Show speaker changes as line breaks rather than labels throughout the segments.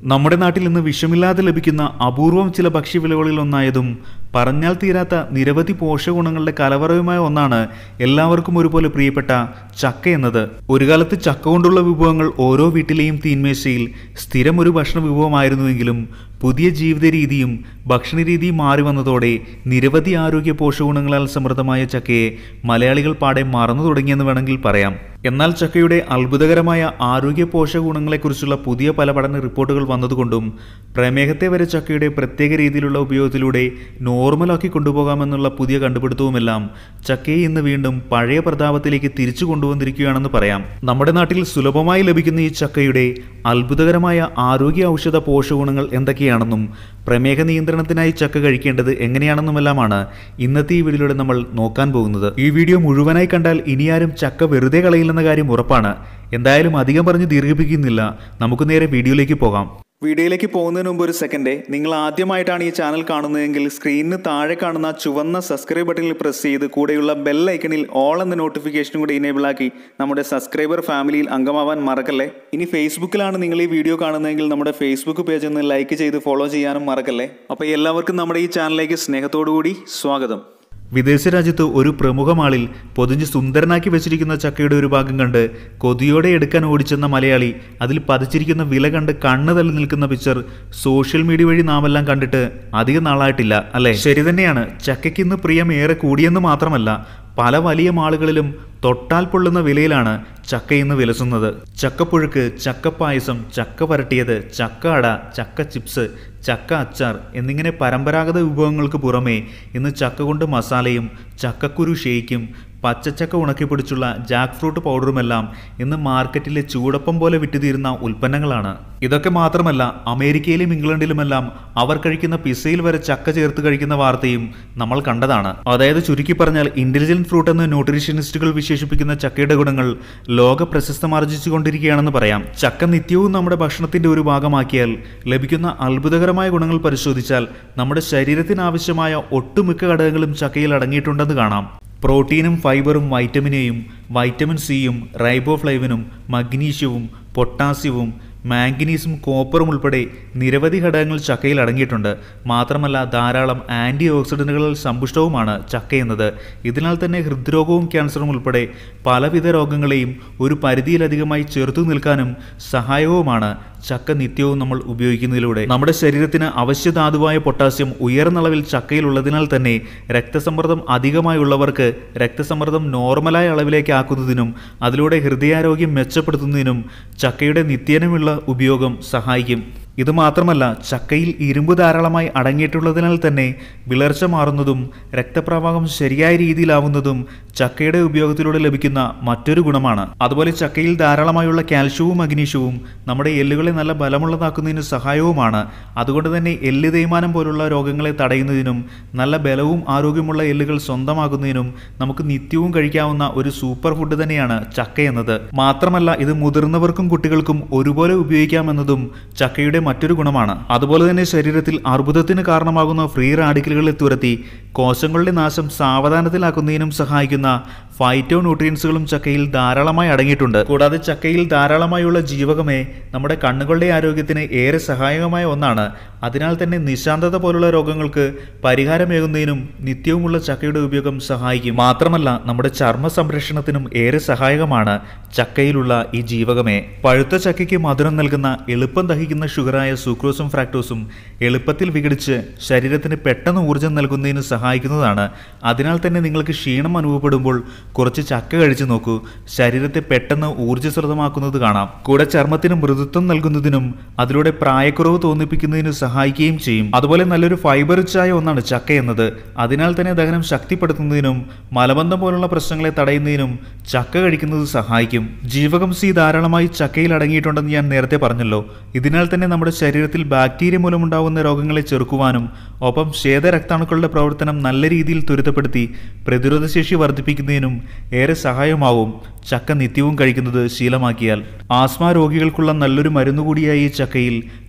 നമ്മുടെ നാട്ടിൽ ഇന്ന് വിഷമില്ലാതെ ലഭിക്കുന്ന അപൂർവം ചില ഭക്ഷ്യവിളകളിൽ ഒന്നായതും പറഞ്ഞാൽ തീരാത്ത നിരവധി പോഷകഗുണങ്ങളുടെ കലവറയുമായ ഒന്നാണ് എല്ലാവർക്കും ഒരുപോലെ പ്രിയപ്പെട്ട ചക്ക എന്നത് ഒരു കാലത്ത് ചക്ക കൊണ്ടുള്ള വിഭവങ്ങൾ ഓരോ വീട്ടിലെയും തീന്മേശയിൽ സ്ഥിരം ഒരു ഭക്ഷണ വിഭവമായിരുന്നുവെങ്കിലും പുതിയ ജീവിത രീതിയും ഭക്ഷണ രീതിയും മാറി വന്നതോടെ നിരവധി ആരോഗ്യ പോഷകഗുണങ്ങളാൽ സമൃദ്ധമായ ചക്കയെ മലയാളികൾ പാടെ മറന്നു തുടങ്ങിയെന്ന് വേണമെങ്കിൽ പറയാം എന്നാൽ ചക്കയുടെ അത്ഭുതകരമായ ആരോഗ്യ പോഷക ഗുണങ്ങളെക്കുറിച്ചുള്ള പുതിയ പല പഠന റിപ്പോർട്ടുകൾ വന്നതുകൊണ്ടും പ്രമേഹത്തെ വരെ ചക്കയുടെ പ്രത്യേക രീതിയിലുള്ള ഉപയോഗത്തിലൂടെ നോർമലാക്കി കൊണ്ടുപോകാമെന്നുള്ള പുതിയ കണ്ടുപിടുത്തവുമെല്ലാം ചക്കയെ ഇന്ന് വീണ്ടും പഴയ പ്രതാപത്തിലേക്ക് തിരിച്ചു കൊണ്ടുവന്നിരിക്കുകയാണെന്ന് പറയാം നമ്മുടെ നാട്ടിൽ സുലഭമായി ലഭിക്കുന്ന ഈ ചക്കയുടെ അത്ഭുതകരമായ ആരോഗ്യ ഔഷധ പോഷകഗുണങ്ങൾ എന്തൊക്കെയാണെന്നും പ്രമേഹ നിയന്ത്രണത്തിനായി ചക്ക കഴിക്കേണ്ടത് എങ്ങനെയാണെന്നുമെല്ലാമാണ് ഇന്നത്തെ ഈ വീഡിയോയിലൂടെ നമ്മൾ നോക്കാൻ പോകുന്നത് ഈ വീഡിയോ മുഴുവനായി കണ്ടാൽ ഇനിയാരും ചക്ക വെറുതെ കളയില്ലെന്ന കാര്യം ഉറപ്പാണ് എന്തായാലും അധികം പറഞ്ഞ് ദീർഘിപ്പിക്കുന്നില്ല നമുക്ക് നേരെ വീഡിയോയിലേക്ക് പോകാം വീഡിയോയിലേക്ക് പോകുന്നതിന് മുമ്പ് ഒരു സെക്കൻഡ് നിങ്ങൾ ആദ്യമായിട്ടാണ് ഈ ചാനൽ കാണുന്നതെങ്കിൽ സ്ക്രീനിന് താഴെ കാണുന്ന ചുവന്ന സബ്സ്ക്രൈബ് ബട്ടണിൽ പ്രസ് ചെയ്ത് കൂടെയുള്ള ബെൽ ഐക്കണിൽ ഓൾ എന്ന നോട്ടിഫിക്കേഷനും കൂടി ഇനേബിൾ ആക്കി നമ്മുടെ സബ്സ്ക്രൈബർ ഫാമിലിയിൽ അംഗമാവാൻ മറക്കല്ലേ ഇനി ഫേസ്ബുക്കിലാണ് നിങ്ങൾ ഈ വീഡിയോ കാണുന്നതെങ്കിൽ നമ്മുടെ ഫേസ്ബുക്ക് പേജ് ഒന്ന് ലൈക്ക് ചെയ്ത് ഫോളോ ചെയ്യാനും മറക്കല്ലേ അപ്പോൾ എല്ലാവർക്കും നമ്മുടെ ഈ ചാനലിലേക്ക് സ്നേഹത്തോടു കൂടി സ്വാഗതം വിദേശ രാജ്യത്ത് ഒരു പ്രമുഖ മാളിൽ പൊതിഞ്ഞ് സുന്ദരനാക്കി വെച്ചിരിക്കുന്ന ചക്കയുടെ ഒരു ഭാഗം കണ്ട് കൊതിയോടെ എടുക്കാൻ ഓടിച്ചെന്ന മലയാളി അതിൽ പതിച്ചിരിക്കുന്ന വില കണ്ട് കണ്ണ് തള്ളി നിൽക്കുന്ന പിക്ചർ സോഷ്യൽ മീഡിയ വഴി നാമെല്ലാം കണ്ടിട്ട് അധികം നാളായിട്ടില്ല അല്ലേ ശരി തന്നെയാണ് ചക്കയ്ക്ക് ഇന്ന് പ്രിയം ഏറെ കൂടിയെന്ന് മാത്രമല്ല പല വലിയ മാളുകളിലും തൊട്ടാൽ പൊള്ളുന്ന വിലയിലാണ് ചക്ക ഇന്ന് വിലസുന്നത് ചക്കപ്പുഴുക്ക് ചക്കപ്പായസം ചക്ക വരട്ടിയത് ചക്ക അട ചക്ക ചിപ്സ് ചക്ക അച്ചാർ എന്നിങ്ങനെ പരമ്പരാഗത വിഭവങ്ങൾക്ക് പുറമെ ഇന്ന് ചക്ക കൊണ്ട് മസാലയും ചക്കക്കുരു ഷേക്കും പച്ചച്ചക്ക ഉണക്കിപ്പൊടിച്ചുള്ള ജാക്ക് ഫ്രൂട്ട് പൗഡറുമെല്ലാം ഇന്ന് മാർക്കറ്റിലെ ചൂടപ്പം പോലെ വിറ്റുതീരുന്ന ഉൽപ്പന്നങ്ങളാണ് ഇതൊക്കെ മാത്രമല്ല അമേരിക്കയിലും ഇംഗ്ലണ്ടിലുമെല്ലാം അവർ കഴിക്കുന്ന പിസയിൽ വരെ ചക്ക ചേർത്ത് കഴിക്കുന്ന വാർത്തയും നമ്മൾ കണ്ടതാണ് അതായത് ചുരുക്കി പറഞ്ഞാൽ ഇന്റലിജന്റ് ഫ്രൂട്ട് എന്ന് ന്യൂട്രീഷ്യനിസ്റ്റുകൾ വിശേഷിപ്പിക്കുന്ന ചക്കയുടെ ഗുണങ്ങൾ ലോക പ്രശസ്തമാർജിച്ചുകൊണ്ടിരിക്കുകയാണെന്ന് പറയാം ചക്ക നിത്യവും നമ്മുടെ ഭക്ഷണത്തിന്റെ ഒരു ഭാഗമാക്കിയാൽ ലഭിക്കുന്ന അത്ഭുതകരമായ ഗുണങ്ങൾ പരിശോധിച്ചാൽ നമ്മുടെ ശരീരത്തിനാവശ്യമായ ഒട്ടുമിക്ക ഘടകങ്ങളും ചക്കയിൽ അടങ്ങിയിട്ടുണ്ടെന്ന് കാണാം പ്രോട്ടീനും ഫൈബറും വൈറ്റമിനെയും വൈറ്റമിൻ സിയും റൈബോഫ്ലൈവിനും മഗ്നീഷ്യവും പൊട്ടാസ്യവും മാംഗനീസും കോപ്പറും ഉൾപ്പെടെ നിരവധി ഘടകങ്ങൾ ചക്കയിൽ അടങ്ങിയിട്ടുണ്ട് മാത്രമല്ല ധാരാളം ആൻറ്റി ഓക്സിഡൻറ്റുകളിൽ സമ്പുഷ്ടവുമാണ് ചക്ക എന്നത് ഇതിനാൽ തന്നെ ഹൃദ്രോഗവും ക്യാൻസറും ഉൾപ്പെടെ പലവിധ രോഗങ്ങളെയും ഒരു പരിധിയിലധികമായി ചെറുത്തു നിൽക്കാനും സഹായവുമാണ് ചക്ക നിത്യവും നമ്മൾ ഉപയോഗിക്കുന്നതിലൂടെ നമ്മുടെ ശരീരത്തിന് അവശ്യധാതുവായ പൊട്ടാസ്യം ഉയർന്ന അളവിൽ ചക്കയിലുള്ളതിനാൽ തന്നെ രക്തസമ്മർദ്ദം അധികമായുള്ളവർക്ക് രക്തസമ്മർദ്ദം നോർമലായ അളവിലേക്ക് ആക്കുന്നതിനും അതിലൂടെ ഹൃദയാരോഗ്യം മെച്ചപ്പെടുത്തുന്നതിനും ചക്കയുടെ നിത്യേനമുള്ള ഉപയോഗം സഹായിക്കും ഇത് മാത്രമല്ല ചക്കയിൽ ഇരുമ്പ് ധാരാളമായി അടങ്ങിയിട്ടുള്ളതിനാൽ തന്നെ വിളർച്ച മാറുന്നതും രക്തപ്രവാഹം ശരിയായ രീതിയിലാവുന്നതും ചക്കയുടെ ഉപയോഗത്തിലൂടെ ലഭിക്കുന്ന മറ്റൊരു ഗുണമാണ് അതുപോലെ ചക്കയിൽ ധാരാളമായുള്ള കാൽഷ്യവും മഗ്നീഷ്യവും നമ്മുടെ എല്ലുകളെ നല്ല ബലമുള്ളതാക്കുന്നതിന് സഹായവുമാണ് അതുകൊണ്ട് തന്നെ എല്ല് തേയ്മാനം പോലുള്ള രോഗങ്ങളെ തടയുന്നതിനും നല്ല ബലവും ആരോഗ്യമുള്ള എല്ലുകൾ സ്വന്തമാകുന്നതിനും നമുക്ക് നിത്യവും കഴിക്കാവുന്ന ഒരു സൂപ്പർ ഫുഡ് തന്നെയാണ് ചക്ക എന്നത് മാത്രമല്ല ഇത് മുതിർന്നവർക്കും കുട്ടികൾക്കും ഒരുപോലെ ഉപയോഗിക്കാമെന്നതും ചക്കയുടെ മറ്റൊരു ഗുണമാണ് അതുപോലെ തന്നെ ശരീരത്തിൽ അർബുദത്തിന് കാരണമാകുന്ന ഫ്രീ റാഡിക്കലുകളെ തുരത്തി കോശങ്ങളുടെ നാശം സാവധാനത്തിലാക്കുന്നതിനും സഹായിക്കുന്ന ഫൈറ്റോ ന്യൂട്രിയൻസുകളും ചക്കയിൽ ധാരാളമായി അടങ്ങിയിട്ടുണ്ട് കൂടാതെ ചക്കയിൽ ധാരാളമായുള്ള ജീവകമേ നമ്മുടെ കണ്ണുകളുടെ ആരോഗ്യത്തിന് ഏറെ സഹായകമായ ഒന്നാണ് അതിനാൽ തന്നെ നിശാന്തത പോലുള്ള രോഗങ്ങൾക്ക് പരിഹാരമേകുന്നതിനും നിത്യവുമുള്ള ചക്കയുടെ ഉപയോഗം സഹായിക്കും മാത്രമല്ല നമ്മുടെ ചർമ്മ സംരക്ഷണത്തിനും ഏറെ സഹായകമാണ് ചക്കയിലുള്ള ഈ ജീവകമേ പഴുത്ത ചക്കയ്ക്ക് മധുരം നൽകുന്ന എളുപ്പം ദഹിക്കുന്ന ഷുഗറായ സൂക്രോസും ഫ്രാക്ടോസും എളുപ്പത്തിൽ വിഘടിച്ച് ശരീരത്തിന് പെട്ടെന്ന് ഊർജ്ജം നൽകുന്നതിന് സഹായിക്കുന്നതാണ് അതിനാൽ തന്നെ നിങ്ങൾക്ക് ക്ഷീണം അനുഭവപ്പെടുമ്പോൾ കുറച്ച് ചക്ക കഴിച്ചു നോക്കൂ ശരീരത്തെ പെട്ടെന്ന് ഊർജ്ജസ്വലമാക്കുന്നത് കാണാം കൂടെ ചർമ്മത്തിന് മൃദുത്വം നൽകുന്നതിനും അതിലൂടെ പ്രായക്കുറവ് തോന്നിപ്പിക്കുന്നതിന് സഹായിക്കുകയും ചെയ്യും അതുപോലെ നല്ലൊരു ഫൈബർ റിച്ചായ ഒന്നാണ് ചക്ക എന്നത് അതിനാൽ തന്നെ ദഹനം ശക്തിപ്പെടുത്തുന്നതിനും മലബന്ധം പോലുള്ള പ്രശ്നങ്ങളെ തടയുന്നതിനും ചക്ക കഴിക്കുന്നത് സഹായിക്കും ജീവകം സി ധാരാളമായി ചക്കയിൽ അടങ്ങിയിട്ടുണ്ടെന്ന് ഞാൻ നേരത്തെ പറഞ്ഞല്ലോ ഇതിനാൽ തന്നെ നമ്മുടെ ശരീരത്തിൽ ബാക്ടീരിയ മൂലമുണ്ടാകുന്ന രോഗങ്ങളെ ചെറുക്കുവാനും ഒപ്പം ശ്വേതരക്താണുക്കളുടെ പ്രവർത്തനം നല്ല രീതിയിൽ ത്വരിതപ്പെടുത്തി പ്രതിരോധശേഷി വർദ്ധിപ്പിക്കുന്നതിനും ഏറെ സഹായമാവും ചക്ക നിത്യവും കഴിക്കുന്നത് ശീലമാക്കിയാൽ ആസ്മ രോഗികൾക്കുള്ള നല്ലൊരു മരുന്ന് കൂടിയായി ഈ ചക്കയിൽ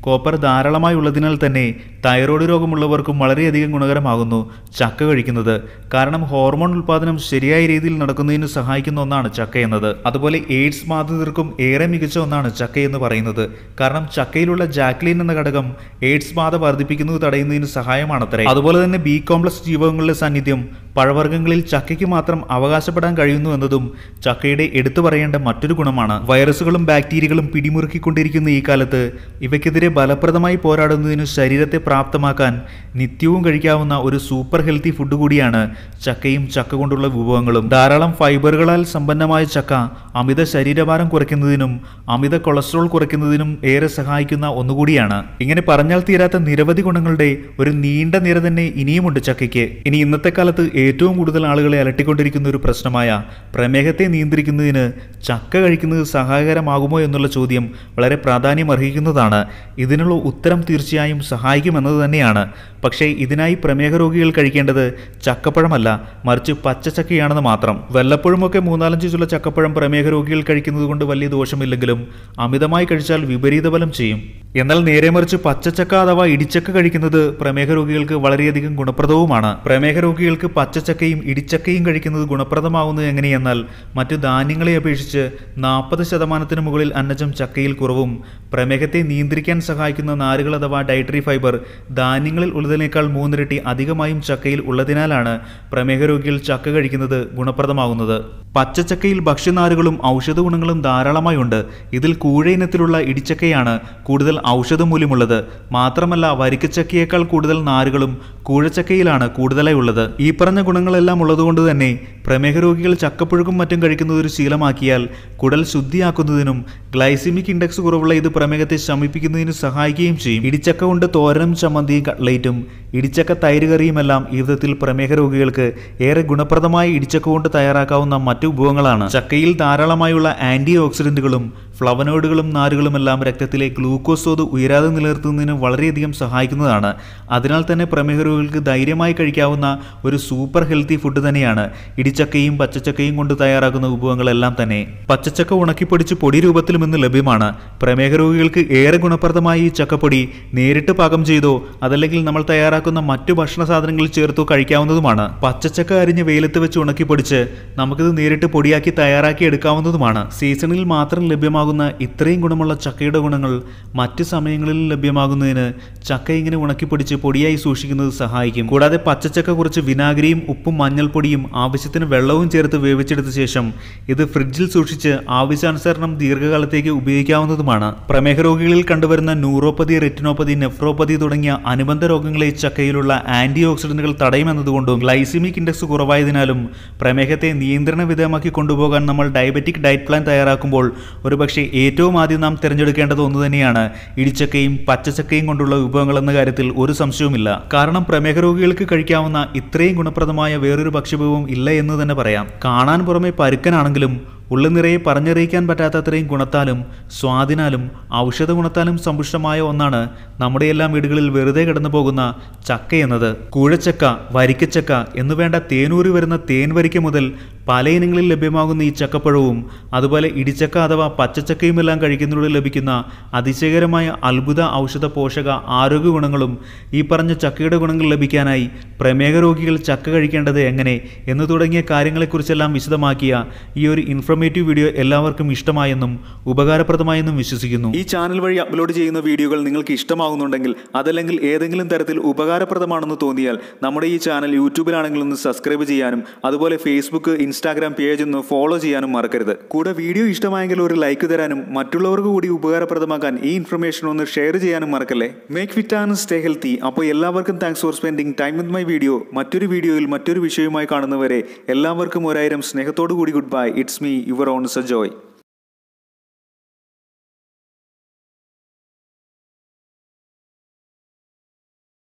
കോപ്പർ ധാരാളമായി ഉള്ളതിനാൽ തന്നെ തൈറോയ്ഡ് രോഗമുള്ളവർക്കും വളരെയധികം ഗുണകരമാകുന്നു ചക്ക കഴിക്കുന്നത് കാരണം ഹോർമോൺ ഉൽപ്പാദനം ശരിയായ രീതിയിൽ നടക്കുന്നതിന് സഹായിക്കുന്ന ഒന്നാണ് ചക്ക എന്നത് അതുപോലെ എയ്ഡ്സ് ബാധിതർക്കും ഏറെ മികച്ച ഒന്നാണ് ചക്ക എന്ന് പറയുന്നത് കാരണം ചക്കയിലുള്ള ജാക്ലിൻ എന്ന ഘടകം എയ്ഡ്സ് ബാധ വർദ്ധിപ്പിക്കുന്നത് തടയുന്നതിന് സഹായമാണത്രേ അതുപോലെ തന്നെ ബി കോംപ്ലക്സ് ജീവകങ്ങളുടെ സാന്നിധ്യം പഴവർഗ്ഗങ്ങളിൽ ചക്കയ്ക്ക് മാത്രം അവകാശപ്പെടാൻ കഴിയുന്നു എന്നതും ചക്കയുടെ എടുത്തു പറയേണ്ട മറ്റൊരു ഗുണമാണ് വൈറസുകളും ബാക്ടീരിയകളും പിടിമുറുക്കിക്കൊണ്ടിരിക്കുന്ന ഈ കാലത്ത് ഇവയ്ക്കെതിരെ ഫലപ്രദമായി പോരാടുന്നതിന് ശരീരത്തെ പ്രാപ്തമാക്കാൻ നിത്യവും കഴിക്കാവുന്ന ഒരു സൂപ്പർ ഹെൽത്തി ഫുഡ് കൂടിയാണ് ചക്കയും ചക്ക കൊണ്ടുള്ള വിഭവങ്ങളും ധാരാളം ഫൈബറുകളാൽ സമ്പന്നമായ ചക്ക അമിത ശരീരഭാരം കുറയ്ക്കുന്നതിനും അമിത കൊളസ്ട്രോൾ കുറയ്ക്കുന്നതിനും ഏറെ സഹായിക്കുന്ന ഒന്നുകൂടിയാണ് ഇങ്ങനെ പറഞ്ഞാൽ തീരാത്ത നിരവധി ഗുണങ്ങളുടെ ഒരു നീണ്ട നിര തന്നെ ഇനിയുമുണ്ട് ചക്കയ്ക്ക് ഇനി ഇന്നത്തെ കാലത്ത് ഏറ്റവും കൂടുതൽ ആളുകളെ അലട്ടിക്കൊണ്ടിരിക്കുന്ന ഒരു പ്രശ്നമായ പ്രമേഹത്തെ നിയന്ത്രിക്കുന്നതിന് ചക്ക കഴിക്കുന്നത് സഹായകരമാകുമോ എന്നുള്ള ചോദ്യം വളരെ പ്രാധാന്യം അർഹിക്കുന്നതാണ് ഇതിനുള്ള ഉത്തരം തീർച്ചയായും സഹായിക്കുമെന്നത് തന്നെയാണ് പക്ഷേ ഇതിനായി പ്രമേഹ രോഗികൾ കഴിക്കേണ്ടത് ചക്കപ്പഴമല്ല മറിച്ച് പച്ചച്ചക്കയാണെന്ന് മാത്രം വല്ലപ്പോഴുമൊക്കെ മൂന്നാലഞ്ച് ചുള്ള ചക്കപ്പഴം പ്രമേഹ രോഗികൾ കഴിക്കുന്നത് കൊണ്ട് വലിയ ദോഷമില്ലെങ്കിലും അമിതമായി കഴിച്ചാൽ വിപരീത ഫലം ചെയ്യും എന്നാൽ നേരെ മറിച്ച് പച്ചച്ചക്ക അഥവാ ഇടിച്ചക്ക കഴിക്കുന്നത് പ്രമേഹ രോഗികൾക്ക് വളരെയധികം ഗുണപ്രദവുമാണ് പ്രമേഹ രോഗികൾക്ക് പച്ചച്ചക്കയും ഇടിച്ചക്കയും കഴിക്കുന്നത് ഗുണപ്രദമാവുന്നത് എങ്ങനെയെന്നാൽ മറ്റു ധാന്യങ്ങളെ അപേക്ഷിച്ച് നാൽപ്പത് ശതമാനത്തിന് മുകളിൽ അന്നജം ചക്കയിൽ കുറവും പ്രമേഹത്തെ നിയന്ത്രിക്കാൻ സഹായിക്കുന്ന നാരുകൾ അഥവാ ഡയറ്ററി ഫൈബർ ധാന്യങ്ങളിൽ ഉള്ളതിനേക്കാൾ മൂന്നിരട്ടി അധികമായും ചക്കയിൽ ഉള്ളതിനാലാണ് പ്രമേഹ രോഗികൾ ചക്ക കഴിക്കുന്നത് ഗുണപ്രദമാകുന്നത് പച്ചച്ചക്കയിൽ ഭക്ഷ്യനാരുകളും ഔഷധ ഗുണങ്ങളും ധാരാളമായി ഉണ്ട് ഇതിൽ കൂഴ ഇനത്തിലുള്ള ഇടിച്ചക്കയാണ് കൂടുതൽ ഔഷധ മൂല്യമുള്ളത് മാത്രമല്ല വരിക്കച്ചക്കയേക്കാൾ കൂടുതൽ നാരുകളും കൂഴച്ചക്കയിലാണ് കൂടുതലായി ഉള്ളത് ഈ പറഞ്ഞ ഗുണങ്ങളെല്ലാം ഉള്ളതുകൊണ്ട് തന്നെ പ്രമേഹ രോഗികൾ ചക്കപ്പുഴുക്കും മറ്റും കഴിക്കുന്നത് ഒരു ശീലമാക്കിയാൽ കുടൽ ശുദ്ധിയാക്കുന്നതിനും ഗ്ലൈസിമിക് ഇൻഡെക്സ് കുറവുള്ള ഇത് പ്രമേഹത്തെ ശമിപ്പിക്കുന്നതിന് സഹായിക്കുകയും ചെയ്യും ഇടിച്ചക്ക കൊണ്ട് തോരനും ചമ്മന്തിയും കട്ട്ലേറ്റും ഇടിച്ചക്ക തൈര് കറിയുമെല്ലാം ഈ വിധത്തിൽ പ്രമേഹ രോഗികൾക്ക് ഏറെ ഗുണപ്രദമായ ഇടിച്ചക്ക കൊണ്ട് തയ്യാറാക്കാവുന്ന മറ്റു വിഭവങ്ങളാണ് ചക്കയിൽ ധാരാളമായുള്ള ആന്റി ഓക്സിഡന്റുകളും ഫ്ലവനോയിഡുകളും നാരുകളുമെല്ലാം രക്തത്തിലെ ഗ്ലൂക്കോസ് തോത് ഉയരാതെ നിലനിർത്തുന്നതിന് വളരെയധികം സഹായിക്കുന്നതാണ് അതിനാൽ തന്നെ പ്രമേഹ രോഗികൾക്ക് ധൈര്യമായി കഴിക്കാവുന്ന ഒരു സൂപ്പർ ഹെൽത്തി ഫുഡ് തന്നെയാണ് ഇടിച്ചക്കയും പച്ചച്ചക്കയും കൊണ്ട് തയ്യാറാക്കുന്ന വിഭവങ്ങളെല്ലാം തന്നെ പച്ചച്ചക്ക ഉണക്കിപ്പൊടിച്ച് പൊടി രൂപത്തിലും ഇന്ന് ലഭ്യമാണ് പ്രമേഹ രോഗികൾക്ക് ഏറെ ഗുണപ്രദമായ ഈ ചക്കപ്പൊടി നേരിട്ട് പാകം ചെയ്തോ അതല്ലെങ്കിൽ നമ്മൾ തയ്യാറാക്കുന്ന മറ്റു ഭക്ഷണ സാധനങ്ങളിൽ ചേർത്തോ കഴിക്കാവുന്നതുമാണ് പച്ചച്ചക്ക അരിഞ്ഞ് വെയിലത്ത് വെച്ച് ഉണക്കിപ്പൊടിച്ച് നമുക്കിത് നേരിട്ട് പൊടിയാക്കി തയ്യാറാക്കി എടുക്കാവുന്നതുമാണ് സീസണിൽ മാത്രം ലഭ്യമാകുന്ന ഇത്രയും ഗുണമുള്ള ചക്കയുടെ ഗുണങ്ങൾ മറ്റ് സമയങ്ങളിൽ ലഭ്യമാകുന്നതിന് ചക്ക ഇങ്ങനെ ഉണക്കിപ്പൊടിച്ച് പൊടിയായി സൂക്ഷിക്കുന്നത് സഹായിക്കും കൂടാതെ പച്ചച്ചക്ക കുറച്ച് വിനാഗിരിയും ഉപ്പും മഞ്ഞൾപ്പൊടിയും ആവശ്യത്തിന് വെള്ളവും ചേർത്ത് വേവിച്ചെടുത്ത ശേഷം ഇത് ഫ്രിഡ്ജിൽ സൂക്ഷിച്ച് ആവശ്യാനുസരണം ദീർഘകാലത്തേക്ക് ഉപയോഗിക്കാവുന്നതുമാണ് പ്രമേഹ രോഗികളിൽ കണ്ടുവരുന്ന ന്യൂറോപ്പതി റെറ്റിനോപ്പതി നെഫ്രോപ്പതി തുടങ്ങിയ അനുബന്ധ രോഗങ്ങളെ ചക്കയിലുള്ള ആന്റി ഓക്സിഡന്റുകൾ തടയുമെന്നതുകൊണ്ടും ഗ്ലൈസിമിക് ഇൻഡെക്സ് കുറവായതിനാലും പ്രമേഹത്തെ നിയന്ത്രണ വിധേയമാക്കി കൊണ്ടുപോകാൻ നമ്മൾ ഡയബറ്റിക് ഡയറ്റ് പ്ലാൻ തയ്യാറാക്കുമ്പോൾ ഒരുപക്ഷെ ഏറ്റവും ആദ്യം നാം തിരഞ്ഞെടുക്കേണ്ടത് ഒന്ന് തന്നെയാണ് ഇടിച്ചക്കയും പച്ചച്ചക്കയും കൊണ്ടുള്ള വിഭവങ്ങൾ എന്ന കാര്യത്തിൽ ഒരു സംശയവുമില്ല കാരണം പ്രമേഹ രോഗികൾക്ക് കഴിക്കാവുന്ന ഇത്രയും ഗുണപ്രദമായ വേറൊരു ഭക്ഷ്യവിഭവം ഇല്ല എന്ന് തന്നെ പറയാം കാണാൻ പുറമെ പരുക്കനാണെങ്കിലും ഉള്ളു നിറയെ പറഞ്ഞറിയിക്കാൻ പറ്റാത്തത്രയും ഗുണത്താലും സ്വാദിനാലും ഔഷധ ഗുണത്താലും സമ്പുഷ്ടമായ ഒന്നാണ് നമ്മുടെ എല്ലാം വീടുകളിൽ വെറുതെ കിടന്നു പോകുന്ന ചക്ക എന്നത് കൂഴച്ചക്ക വരിക്കച്ചക്ക എന്നുവേണ്ട തേനൂരി വരുന്ന തേൻ വരിക്ക മുതൽ പല ഇനങ്ങളിൽ ലഭ്യമാകുന്ന ഈ ചക്കപ്പഴവും അതുപോലെ ഇടിച്ചക്ക അഥവാ പച്ചച്ചക്കയുമെല്ലാം കഴിക്കുന്നതിലൂടെ ലഭിക്കുന്ന അതിശയകരമായ അത്ഭുത ഔഷധ പോഷക ആരോഗ്യ ഗുണങ്ങളും ഈ പറഞ്ഞ ചക്കയുടെ ഗുണങ്ങൾ ലഭിക്കാനായി പ്രമേഹ രോഗികൾ ചക്ക കഴിക്കേണ്ടത് എങ്ങനെ എന്ന് തുടങ്ങിയ കാര്യങ്ങളെക്കുറിച്ചെല്ലാം വിശദമാക്കിയ ഈ ഒരു ഇൻഫർമേറ്റീവ് വീഡിയോ എല്ലാവർക്കും ഇഷ്ടമായെന്നും ഉപകാരപ്രദമായെന്നും വിശ്വസിക്കുന്നു
ഈ ചാനൽ വഴി അപ്ലോഡ് ചെയ്യുന്ന വീഡിയോകൾ നിങ്ങൾക്ക് ഇഷ്ടമാകുന്നുണ്ടെങ്കിൽ അതല്ലെങ്കിൽ ഏതെങ്കിലും തരത്തിൽ ഉപകാരപ്രദമാണെന്ന് തോന്നിയാൽ നമ്മുടെ ഈ ചാനൽ യൂട്യൂബിലാണെങ്കിൽ ഒന്ന് സബ്സ്ക്രൈബ് ചെയ്യാനും അതുപോലെ ഫേസ്ബുക്ക് ഇൻസ്റ്റാഗ്രാം പേജ് ഒന്ന് ഫോളോ ചെയ്യാനും മറക്കരുത് കൂടെ വീഡിയോ ഇഷ്ടമായെങ്കിൽ ഒരു ലൈക്ക് തരാനും മറ്റുള്ളവർക്ക് കൂടി ഉപകാരപ്രദമാക്കാൻ ഈ ഇൻഫർമേഷൻ ഒന്ന് ഷെയർ ചെയ്യാനും മറക്കല്ലേ make fit and stay healthy അപ്പോൾ എല്ലാവർക്കും thanks for spending time with my video മറ്റൊരു വീഡിയോയിൽ മറ്റൊരു വിഷയവുമായി കാണുന്നവരെ എല്ലാവർക്കും ഒരായിരം സ്നേഹത്തോടു കൂടി good bye it's me your own Sajoy